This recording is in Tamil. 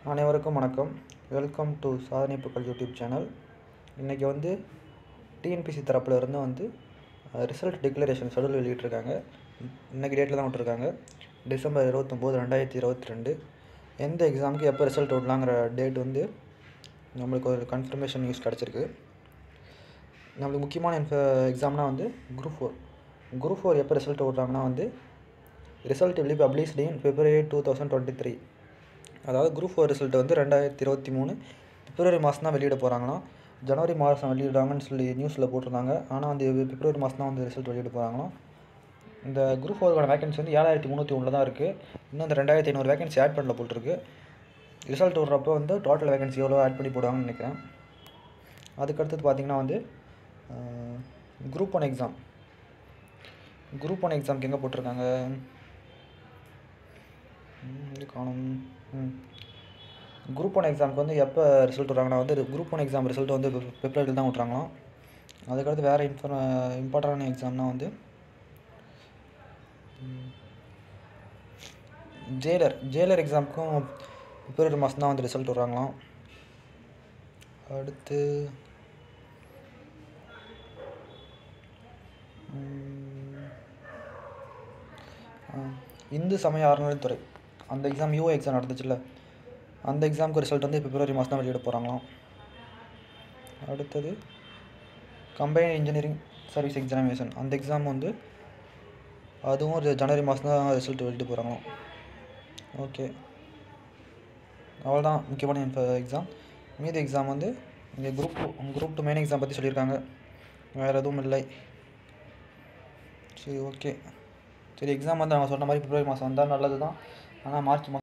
அனைவருக்கும் வணக்கம் வெல்கம் டு சாதனை புகழ் யூடியூப் சேனல் இன்றைக்கி வந்து டிஎன்பிசி தரப்புல இருந்து வந்து ரிசல்ட் டிக்ளரேஷன் ஷெடியூல் வெளியிட்டிருக்காங்க இன்றைக்கி டேட்டில் தான் விட்ருக்காங்க டிசம்பர் இருபத்தொம்போது ரெண்டாயிரத்தி இருபத்தி ரெண்டு எந்த எக்ஸாமுக்கு எப்போ ரிசல்ட் விடலாங்கிற டேட் வந்து நம்மளுக்கு ஒரு கன்ஃபர்மேஷன் நியூஸ் கிடச்சிருக்கு நம்மளுக்கு முக்கியமான இன்ஃப எக்ஸாம்னால் வந்து குரூப் ஃபோர் குரூப் ஃபோர் எப்போ ரிசல்ட் விட்றாங்கன்னா வந்து result will be published in February two thousand twenty three அதாவது குரூப் ஃபோர் ரிசல்ட் வந்து ரெண்டாயிரத்தி இருபத்தி மூணு பிப்ரவரி மாதம் தான் வெளியிட போகிறாங்களாம் ஜனவரி மாதம் வெளியிடுறாங்கன்னு சொல்லி நியூஸில் போட்டிருந்தாங்க ஆனால் அந்த பிப்ரவரி மாதம் தான் வந்து ரிசல்ட் வெளியிட போகிறாங்களாம் இந்த குரூப் ஃபோருக்கான வேகன்சி வந்து ஏழாயிரத்தி முந்நூற்றி ஒன்றில் தான் இருக்குது இன்னும் இந்த ரெண்டாயிரத்தி ஐநூறு வேகன்சி ஆட் பண்ணல போட்டிருக்கு ரிசல்ட் விட்றப்போ வந்து டோட்டல் வேகன்சி எவ்வளோ ஆட் பண்ணி போடுவாங்கன்னு நினைக்கிறேன் அதுக்கடுத்தது பார்த்தீங்கன்னா வந்து group one exam group one எக்ஸாம்க்கு எங்கே போட்டிருக்காங்க ம், இது காணும் குரூப் ஒன் எக்ஸாமுக்கு வந்து எப்போ ரிசல்ட் விட்றாங்கன்னா வந்து குரூப் ஒன் எக்ஸாம் ரிசல்ட் வந்து பிப்ரவரியில் தான் விட்றாங்களாம் அதுக்கடுத்து வேறு இன்ஃபர் இம்பார்ட்டண்டான எக்ஸாம்னா வந்து ஜெயிலர் ஜெயிலர் எக்ஸாமுக்கும் பிப்ரவரி மாதம் தான் வந்து ரிசல்ட் விட்றாங்களாம் அடுத்து ம், ஆ, இந்து சமய அறநிலைத்துறை அந்த எக்ஸாம் யூஓ எக்ஸாம் நடந்துச்சுல்ல அந்த எக்ஸாமுக்கு ரிசல்ட் வந்து பிப்ரவரி மாதம் தான் வெளியிட போகிறாங்களாம் அடுத்தது கம்பைன் இன்ஜினியரிங் சர்வீஸ் எக்ஸாமினேஷன் அந்த எக்ஸாம் வந்து அதுவும் ஒரு ஜனவரி மாதம் தான் ரிசல்ட் வெளியிட போகிறாங்களாம் ஓகே அவ்வளோதான் முக்கியமான இன்ஃப எக்ஸாம் மீதி எக்ஸாம் வந்து இங்கே group group two main exam பற்றி சொல்லியிருக்காங்க வேறு எதுவும் இல்லை சரி ஓகே சரி எக்ஸாம் வந்து அவங்க சொன்ன மாதிரி பிப்ரவரி மாதம் வந்தால் நல்லது தான் ஆனால் மார்ச் மாதம்